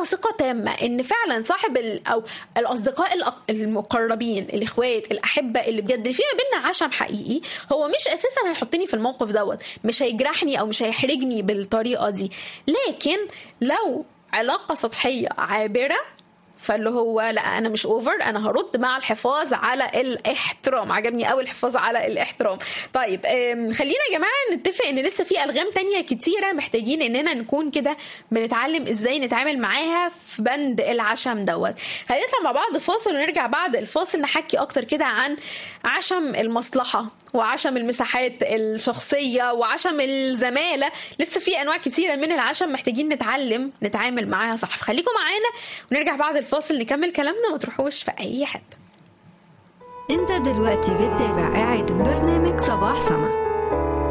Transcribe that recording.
ثقه تامه ان فعلا صاحب ال او الاصدقاء الأق- المقربين الاخوات الاحبه اللي بجد في ما بينا عشم حقيقي هو مش اساسا هيحطني في الموقف دوت مش هيجرحني او مش هيحرجني بالطريقه دي لكن لو علاقه سطحيه عابره فاللي هو لا انا مش اوفر انا هرد مع الحفاظ على الاحترام عجبني قوي الحفاظ على الاحترام طيب أم، خلينا يا جماعه نتفق ان لسه في الغام تانية كتيره محتاجين اننا نكون كده بنتعلم ازاي نتعامل معاها في بند العشم دوت هنطلع مع بعض فاصل ونرجع بعد الفاصل نحكي اكتر كده عن عشم المصلحه وعشم المساحات الشخصيه وعشم الزماله لسه في انواع كتيره من العشم محتاجين نتعلم نتعامل معاها صح فخليكم معانا ونرجع بعد الفاصل نكمل كلامنا ما تروحوش في اي حته انت دلوقتي بتتابع إعادة برنامج صباح سما